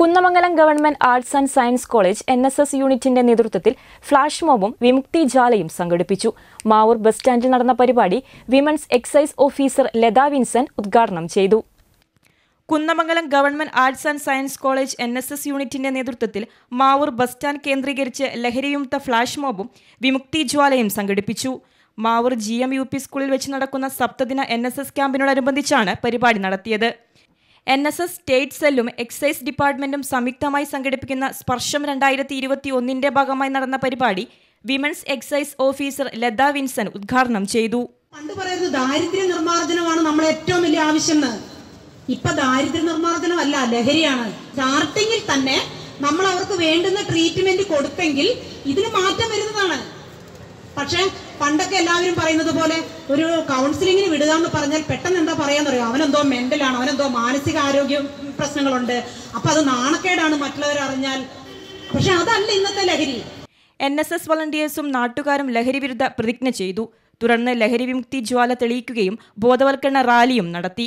Kunnamangalam government arts and science college N S S യൂണിറ്റിന്റെ നേതൃത്വത്തിൽ flash മോബും വിമുക്തി ജാലയും സംഘടിപ്പിച്ചു മാവൂർ ബസ് സ്റ്റാൻഡിൽ നടന്ന പരിപാടി women's excise officer Latha Vincent ഉദ്ഘാടനം ചെയ്തു Kunnamangalam government arts and science college N S S യൂണിറ്റിന്റെ നേതൃത്വത്തിൽ മാവൂർ ബസ് സ്റ്റാൻഡ് കേന്ദ്രീകരിച്ച് ലഹരിയുക്ത ഫ്ളാഷ് മോബും വിമുക്തി ജ്വാലയും സംഘടിപ്പിച്ചു Mavoor G M U P സ്കൂളിൽ വെച്ച് നടക്കുന്ന സപ്തദിന എൻ എസ് എസ് ക്യാമ്പിനോടനുബന്ധിച്ചാണ് പരിപാടി നടത്തിയത് എൻ എസ് എസ് സ്റ്റേറ്റ് സെല്ലും എക്സൈസ് ഡിപ്പാർട്ട്മെന്റും സംയുക്തമായി സംഘടിപ്പിക്കുന്ന സ്പർശം രണ്ടായിരത്തി ഇരുപത്തി ഒന്നിന്റെ ഭാഗമായി നടന്ന പരിപാടി women's excise officer Latha Vincent ഉദ്ഘാടനം ചെയ്തു പണ്ട് പറയുന്നത് ദാരിദ്ര്യ നിർമ്മാർജ്ജനമാണ് നമ്മളെ ഏറ്റവും വലിയ ആവശ്യം എന്ന് ഇപ്പൊ ദാരിദ്ര്യ നിർമ്മാർജ്ജനമല്ല ലഹരിയാണ് സ്റ്റാർട്ടിങ്ങിൽ തന്നെ നമ്മൾ അവർക്ക് വേണ്ടുന്ന ട്രീറ്റ്മെന്റ് കൊടുത്തെങ്കിൽ ഇതിന് മാറ്റം വരുന്നതാണ് പക്ഷെ പണ്ടൊക്കെ എല്ലാവരും പറയുന്നത് പോലെ ഒരു കൗൺസിലിങ്ങിന് വിടുക എന്ന് പറഞ്ഞാൽ പെട്ടെന്ന് എന്താ പറയാന്നറിയോ അവനെന്തോ മെന്റലാണ് അവനെന്തോ മാനസിക ആരോഗ്യ പ്രശ്നങ്ങളുണ്ട് അപ്പൊ അത് നാണക്കേടാണ് മറ്റുള്ളവർ അറിഞ്ഞാൽ പക്ഷെ അതല്ല ഇന്നത്തെ ലഹരി എൻ എസ് എസ് വളണ്ടിയേഴ്സും നാട്ടുകാരും ലഹരി വിരുദ്ധ പ്രതിജ്ഞ ചെയ്തു തുടർന്ന് ലഹരി വിമുക്തി ജ്വാല തെളിയിക്കുകയും ബോധവൽക്കരണ റാലിയും നടത്തി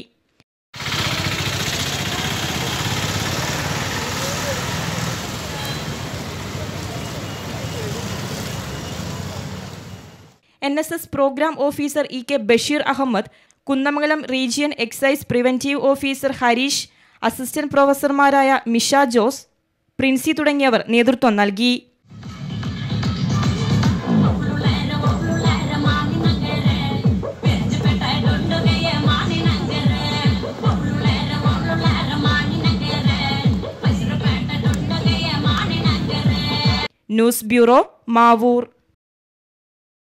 N S S programme officer E K Basheer Ahmed Kunnamangalam region excise preventive officer Harish assistant പ്രൊഫസർമാരായ മിഷ ജോസ് പ്രിൻസി തുടങ്ങിയവർ നേതൃത്വം നൽകി ന്യൂസ് ബ്യൂറോ മാവൂർ